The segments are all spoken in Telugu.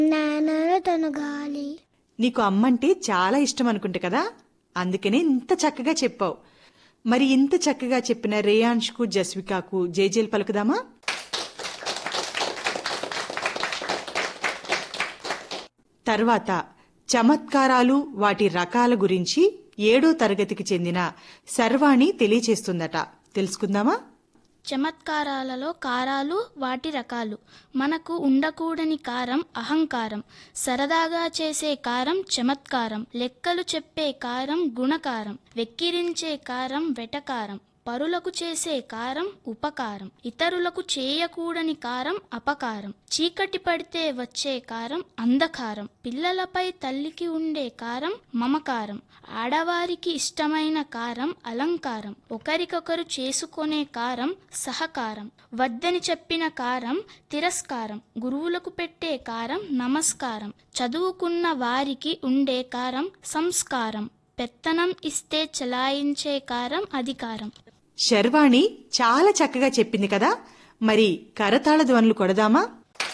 నాన్నలో తన గాలి నీకు అమ్మంటే చాలా ఇష్టం అనుకుంటా కదా అందుకనే ఇంత చక్కగా చెప్పావు మరి ఇంత చక్కగా చెప్పిన రేయాన్ష్కు జస్వికాకు జేజేలు పలుకుదామా తర్వాత చమత్కారాలు వాటి రకాల గురించి ఏడో తరగతికి చెందిన సర్వాణి తెలియచేస్తుందట తెలుసుకుందామా చమత్కారాలలో కారాలు వాటి రకాలు మనకు ఉండకూడని కారం అహంకారం సరదాగా చేసే కారం చమత్కారం లెక్కలు చెప్పే కారం గుణకారం వెక్కిరించే కారం వెటకారం పరులకు చేసే కారం ఉపకారం ఇతరులకు చేయకూడని కారం అపకారం చీకటి పడితే వచ్చే కారం అంధకారం పిల్లలపై తల్లికి ఉండే కారం మమకారం ఆడవారికి ఇష్టమైన కారం అలంకారం ఒకరికొకరు చేసుకొనే కారం సహకారం వద్దని చెప్పిన కారం తిరస్కారం గురువులకు పెట్టే కారం నమస్కారం చదువుకున్న వారికి ఉండే కారం సంస్కారం పెత్తనం ఇస్తే చలాయించే కారం అధికారం శర్వాణి చాలా చక్కగా చెప్పింది కదా మరి కరతాళ ధ్వనులు కొడదామా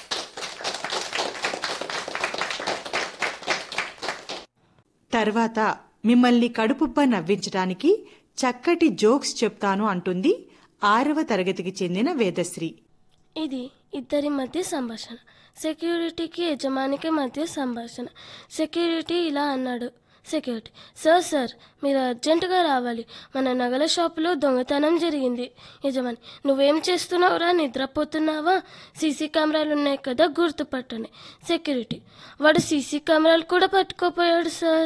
తర్వాత మిమ్మల్ని కడుపుబ్బ నవ్వించడానికి చక్కటి జోక్స్ చెప్తాను అంటుంది ఆరవ తరగతికి చెందిన వేదశ్రీ ఇది ఇద్దరి మధ్య సంభాషణ సెక్యూరిటీకి యజమానికి మధ్య సంభాషణ సెక్యూరిటీ ఇలా అన్నాడు సెక్యూరిటీ సార్ సార్ మీరు అర్జెంటుగా రావాలి మన నగల షాపులో దొంగతనం జరిగింది యజమాని నువ్వేం చేస్తున్నావురా నిద్రపోతున్నావా సీసీ కెమెరాలు ఉన్నాయి కదా గుర్తుపట్టండి సెక్యూరిటీ వాడు సీసీ కెమెరాలు కూడా పట్టుకోపోయాడు సార్